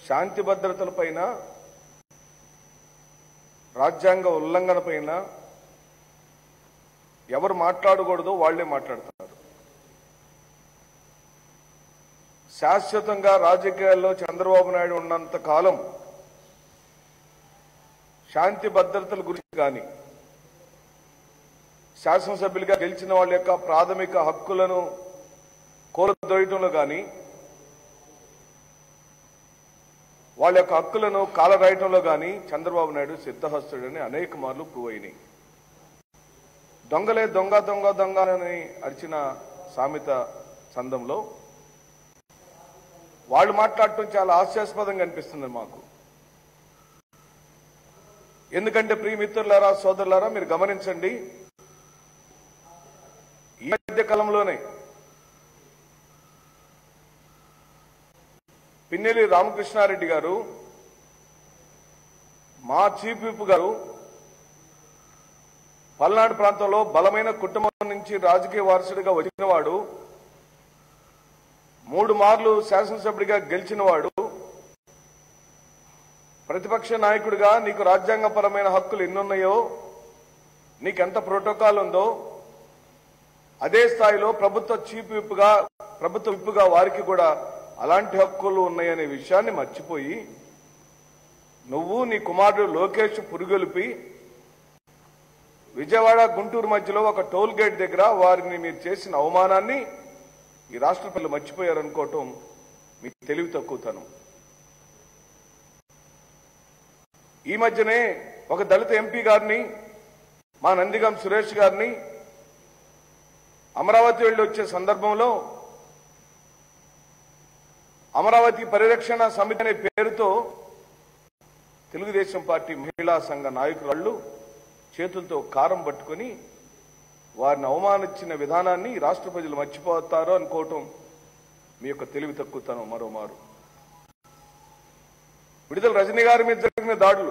శాంతి భద్రతలపైన రాజ్యాంగ ఉల్లంఘన పైన ఎవరు మాట్లాడకూడదో వాళ్లే మాట్లాడతారు శాశ్వతంగా రాజకీయాల్లో చంద్రబాబు నాయుడు ఉన్నంత కాలం శాంతి భద్రతల గురించి కానీ శాసనసభ్యులుగా గెలిచిన వాళ్ళ యొక్క ప్రాథమిక హక్కులను కోరదోయటంలో కానీ వాళ్ళ యొక్క హక్కులను కాలరాయటంలో కానీ చంద్రబాబు నాయుడు సిద్ధహస్తుడని అనేక మార్లు ప్రూవ్ అయినాయి దొంగలే దొంగ దొంగ దొంగ అని అరిచిన సామెత సందంలో వాళ్ళు మాట్లాడటం చాలా హాస్యాస్పదంగా అనిపిస్తుంది మాకు ఎందుకంటే ప్రియమిత్రులారా సోదరులారా మీరు గమనించండి ఈ మధ్య కాలంలోనే పిన్నెల్లి రామకృష్ణారెడ్డి గారు మా చీఫ్ విప్ గారు పల్నాడు ప్రాంతంలో బలమైన కుటుంబం నుంచి రాజకీయ వారసుడిగా వచ్చినవాడు మూడు మార్లు శాసనసభ్యుడిగా గెలిచినవాడు ప్రతిపక్ష నాయకుడిగా నీకు రాజ్యాంగపరమైన హక్కులు ఎన్నున్నాయో నీకెంత ప్రోటోకాల్ ఉందో అదే స్థాయిలో ప్రభుత్వ చీఫ్ విప్గా ప్రభుత్వ విప్పుగా వారికి కూడా అలాంటి హక్కులు ఉన్నాయనే విషయాన్ని మర్చిపోయి నువ్వు నీ కుమారుడు లోకేష్ పురుగొలిపి విజయవాడ గుంటూరు మధ్యలో ఒక టోల్ గేట్ దగ్గర వారిని మీరు చేసిన అవమానాన్ని ఈ రాష్ట్ర ప్రజలు మర్చిపోయారనుకోవటం మీ తెలివి తక్కువతనం ఈ మధ్యనే ఒక దళిత ఎంపీ గారిని మా నందిగం సురేష్ గారిని అమరావతి వెళ్ళి వచ్చే సందర్భంలో అమరావతి పరిరక్షణ సమితి అనే పేరుతో తెలుగుదేశం పార్టీ మహిళా సంఘ నాయకురాళ్ళు చేతులతో కారం పట్టుకొని వారిని అవమానించిన విధానాన్ని రాష్ట్ర ప్రజలు మర్చిపోతారు అనుకోవటం మీ యొక్క తెలివి తక్కువతనం మరోమారు విడుదల రజనీ గారి మీద జరిగిన దాడులు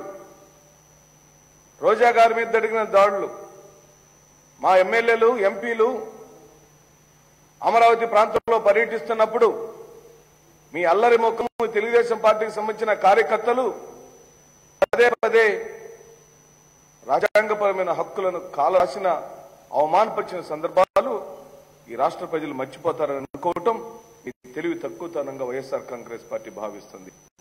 రోజా గారి మీద జరిగిన దాడులు మా ఎమ్మెల్యేలు ఎంపీలు అమరావతి ప్రాంతంలో పర్యటిస్తున్నప్పుడు మీ అల్లరి ముఖము తెలుగుదేశం పార్టీకి సంబంధించిన కార్యకర్తలు పదే పదే రాజ్యాంగపరమైన హక్కులను కాలరాసిన అవమానపరిచిన సందర్భాలు ఈ రాష్ట్ర ప్రజలు మర్చిపోతారని అనుకోవటం మీ తెలివి తక్కువతనంగా వైఎస్ఆర్ కాంగ్రెస్ పార్టీ భావిస్తుంది